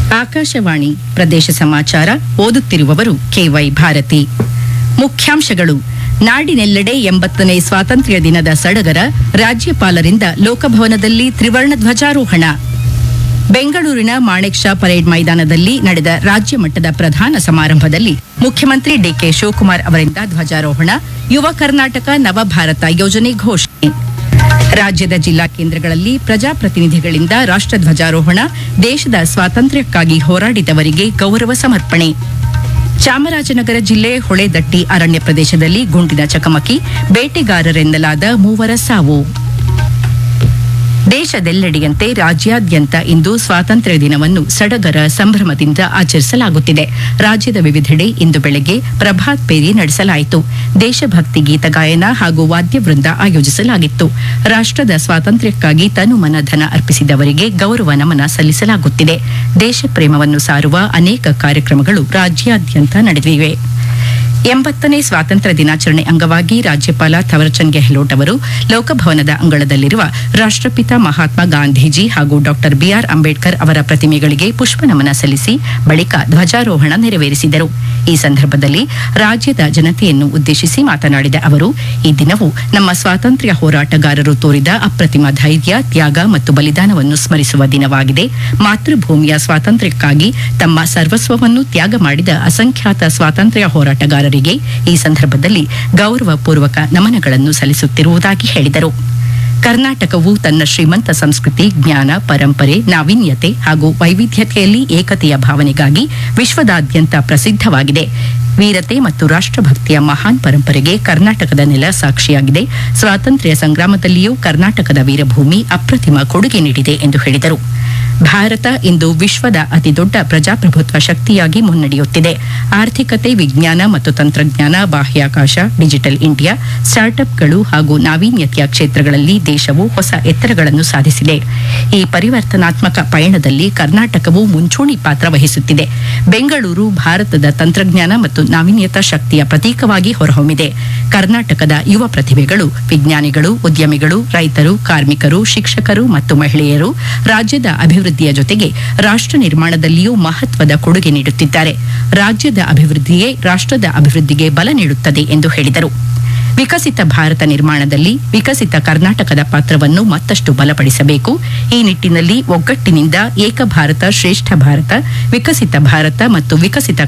ಆಕಾಶವಾಣಿ ಪ್ರದೇಶ ಸಮಾಚಾರ ಓದುತ್ತಿರುವವರು ಕೆವೈ ಭಾರತಿ ಮುಖ್ಯಾಂಶಗಳು ನಾಡಿನೆಲ್ಲೆಡೆ ಎಂಬತ್ತನೇ ಸ್ವಾತಂತ್ರ್ಯ ದಿನದ ಸಡಗರ ರಾಜ್ಯಪಾಲರಿಂದ ಲೋಕಭವನದಲ್ಲಿ ತ್ರಿವರ್ಣ ಧ್ವಜಾರೋಹಣ ಬೆಂಗಳೂರಿನ ಮಾಣೆಕ್ ಶಾ ಪರೇಡ್ ಮೈದಾನದಲ್ಲಿ ನಡೆದ ರಾಜ್ಯ ಮಟ್ಟದ ಪ್ರಧಾನ ಸಮಾರಂಭದಲ್ಲಿ ಮುಖ್ಯಮಂತ್ರಿ ಡಿಕೆ ಶಿವಕುಮಾರ್ ಅವರಿಂದ ಧ್ವಜಾರೋಹಣ ಯುವ ಕರ್ನಾಟಕ ನವಭಾರತ ಯೋಜನೆ ಘೋಷಣೆ ರಾಜ್ಯದ ಜಿಲ್ಲಾ ಕೇಂದ್ರಗಳಲ್ಲಿ ಪ್ರಜಾಪ್ರತಿನಿಧಿಗಳಿಂದ ರಾಷ್ಟ್ರಧ್ವಜಾರೋಹಣ ದೇಶದ ಸ್ವಾತಂತ್ರ್ಯಕ್ಕಾಗಿ ಹೋರಾಡಿದವರಿಗೆ ಗೌರವ ಸಮರ್ಪಣೆ ಚಾಮರಾಜನಗರ ಜಿಲ್ಲೆ ಹೊಳೆದಟ್ಟಿ ಅರಣ್ಯ ಪ್ರದೇಶದಲ್ಲಿ ಗುಂಡಿನ ಚಕಮಕಿ ಬೇಟೆಗಾರರೆನ್ನಲಾದ ಮೂವರ ಸಾವು ದೇಶದೆಲ್ಲೆಡೆಯಂತೆ ರಾಜ್ಯಾದ್ಯಂತ ಇಂದು ಸ್ವಾತಂತ್ರ್ಯ ದಿನವನ್ನು ಸಡಗರ ಸಂಭ್ರಮದಿಂದ ಆಚರಿಸಲಾಗುತ್ತಿದೆ ರಾಜ್ಯದ ವಿವಿಧೆಡೆ ಇಂದು ಬೆಳಗ್ಗೆ ಪ್ರಭಾತ್ ಪೇರಿ ನಡೆಸಲಾಯಿತು ದೇಶಭಕ್ತಿ ಗೀತ ಗಾಯನ ಹಾಗೂ ವಾದ್ಯವೃಂದ ಆಯೋಜಿಸಲಾಗಿತ್ತು ರಾಷ್ಟ್ರದ ಸ್ವಾತಂತ್ರ್ಯಕ್ಕಾಗಿ ತನು ಮನ ಧನ ಅರ್ಪಿಸಿದವರಿಗೆ ಗೌರವ ನಮನ ಸಲ್ಲಿಸಲಾಗುತ್ತಿದೆ ದೇಶ ಪ್ರೇಮವನ್ನು ಸಾರುವ ಅನೇಕ ಕಾರ್ಯಕ್ರಮಗಳು ರಾಜ್ಯಾದ್ಯಂತ ನಡೆದಿವೆ ಎಂಬತ್ತನೇ ಸ್ವಾತಂತ್ರ್ಯ ದಿನಾಚರಣೆ ಅಂಗವಾಗಿ ರಾಜ್ಯಪಾಲ ಥವರ್ಚಂದ್ ಗೆಹ್ಲೋಟ್ ಅವರು ಲೋಕಭವನದ ಅಂಗಳದಲ್ಲಿರುವ ರಾಷ್ಟ್ರಪಿತ ಮಹಾತ್ಮ ಗಾಂಧೀಜಿ ಹಾಗೂ ಡಾಕ್ಟರ್ ಬಿಆರ್ ಅಂಬೇಡ್ಕರ್ ಅವರ ಪ್ರತಿಮೆಗಳಿಗೆ ಪುಷ್ಪ ನಮನ ಸಲ್ಲಿಸಿ ಬಳಿಕ ಧ್ವಜಾರೋಹಣ ನೆರವೇರಿಸಿದರು ಈ ಸಂದರ್ಭದಲ್ಲಿ ರಾಜ್ಯದ ಜನತೆಯನ್ನು ಉದ್ದೇಶಿಸಿ ಮಾತನಾಡಿದ ಅವರು ಈ ದಿನವು ನಮ್ಮ ಸ್ವಾತಂತ್ರ್ಯ ಹೋರಾಟಗಾರರು ತೋರಿದ ಅಪ್ರತಿಮ ಧೈರ್ಯ ತ್ಯಾಗ ಮತ್ತು ಬಲಿದಾನವನ್ನು ಸ್ಮರಿಸುವ ದಿನವಾಗಿದೆ ಮಾತೃಭೂಮಿಯ ಸ್ವಾತಂತ್ರ್ಯಕ್ಕಾಗಿ ತಮ್ಮ ಸರ್ವಸ್ವವನ್ನು ತ್ಯಾಗ ಮಾಡಿದ ಅಸಂಖ್ಯಾತ ಸ್ವಾತಂತ್ರ್ಯ ಹೋರಾಟಗಾರರಿಗೆ ಈ ಸಂದರ್ಭದಲ್ಲಿ ಗೌರವಪೂರ್ವಕ ನಮನಗಳನ್ನು ಸಲ್ಲಿಸುತ್ತಿರುವುದಾಗಿ ಹೇಳಿದರು ಕರ್ನಾಟಕವು ತನ್ನ ಶ್ರೀಮಂತ ಸಂಸ್ಕೃತಿ ಜ್ಞಾನ ಪರಂಪರೆ ನಾವೀನ್ಯತೆ ಹಾಗೂ ವೈವಿಧ್ಯತೆಯಲ್ಲಿ ಏಕತೆಯ ಭಾವನೆಗಾಗಿ ವಿಶ್ವದಾದ್ಯಂತ ಪ್ರಸಿದ್ಧವಾಗಿದೆ ವೀರತೆ ಮತ್ತು ರಾಷ್ಟ್ರಭಕ್ತಿಯ ಮಹಾನ್ ಪರಂಪರೆಗೆ ಕರ್ನಾಟಕದ ನೆಲ ಸಾಕ್ಷಿಯಾಗಿದೆ ಸ್ವಾತಂತ್ರ್ಯ ಸಂಗ್ರಾಮದಲ್ಲಿಯೂ ಕರ್ನಾಟಕದ ವೀರಭೂಮಿ ಅಪ್ರತಿಮ ಕೊಡುಗೆ ನೀಡಿದೆ ಎಂದು ಹೇಳಿದರು ಭಾರತ ಇಂದು ವಿಶ್ವದ ಅತಿದೊಡ್ಡ ಪ್ರಜಾಪ್ರಭುತ್ವ ಶಕ್ತಿಯಾಗಿ ಮುನ್ನಡೆಯುತ್ತಿದೆ ಆರ್ಥಿಕತೆ ವಿಜ್ಞಾನ ಮತ್ತು ತಂತ್ರಜ್ಞಾನ ಬಾಹ್ಯಾಕಾಶ ಡಿಜಿಟಲ್ ಇಂಡಿಯಾ ಸ್ಟಾರ್ಟ್ಅಪ್ಗಳು ಹಾಗೂ ನಾವೀನ್ಯತೆಯ ಕ್ಷೇತ್ರಗಳಲ್ಲಿ ದೇಶವು ಹೊಸ ಎತ್ತರಗಳನ್ನು ಸಾಧಿಸಿದೆ ಈ ಪರಿವರ್ತನಾತ್ಮಕ ಪಯಣದಲ್ಲಿ ಕರ್ನಾಟಕವು ಮುಂಚೂಣಿ ಪಾತ್ರ ವಹಿಸುತ್ತಿದೆ ಬೆಂಗಳೂರು ಭಾರತದ ತಂತ್ರಜ್ಞಾನ ಮತ್ತು ನಾವೀನ್ಯತಾ ಶಕ್ತಿಯ ಪ್ರತೀಕವಾಗಿ ಹೊರಹೊಮ್ಮಿದೆ ಕರ್ನಾಟಕದ ಯುವ ಪ್ರತಿಭೆಗಳು ವಿಜ್ಞಾನಿಗಳು ಉದ್ಯಮಿಗಳು ರೈತರು ಕಾರ್ಮಿಕರು ಶಿಕ್ಷಕರು ಮತ್ತು ಮಹಿಳೆಯರು ರಾಜ್ಯದ ಅಭಿವೃದ್ಧಿಯ ಜೊತೆಗೆ ರಾಷ್ಟ್ರ ನಿರ್ಮಾಣದಲ್ಲಿಯೂ ಮಹತ್ವದ ಕೊಡುಗೆ ನೀಡುತ್ತಿದ್ದಾರೆ ರಾಜ್ಯದ ಅಭಿವೃದ್ಧಿಯೇ ರಾಷ್ಟ್ರದ ಅಭಿವೃದ್ಧಿಗೆ ಬಲ ನೀಡುತ್ತದೆ ಎಂದು ಹೇಳಿದರು ವಿಕಸಿತ ಭಾರತ ನಿರ್ಮಾಣದಲ್ಲಿ ವಿಕಸಿತ ಕರ್ನಾಟಕದ ಪಾತ್ರವನ್ನು ಮತ್ತಷ್ಟು ಬಲಪಡಿಸಬೇಕು ಈ ನಿಟ್ಟಿನಲ್ಲಿ ಒಗ್ಗಟ್ಟಿನಿಂದ ಏಕ ಭಾರತ ಶ್ರೇಷ್ಠ ಭಾರತ ವಿಕಸಿತ ಭಾರತ ಮತ್ತು ವಿಕಸಿತ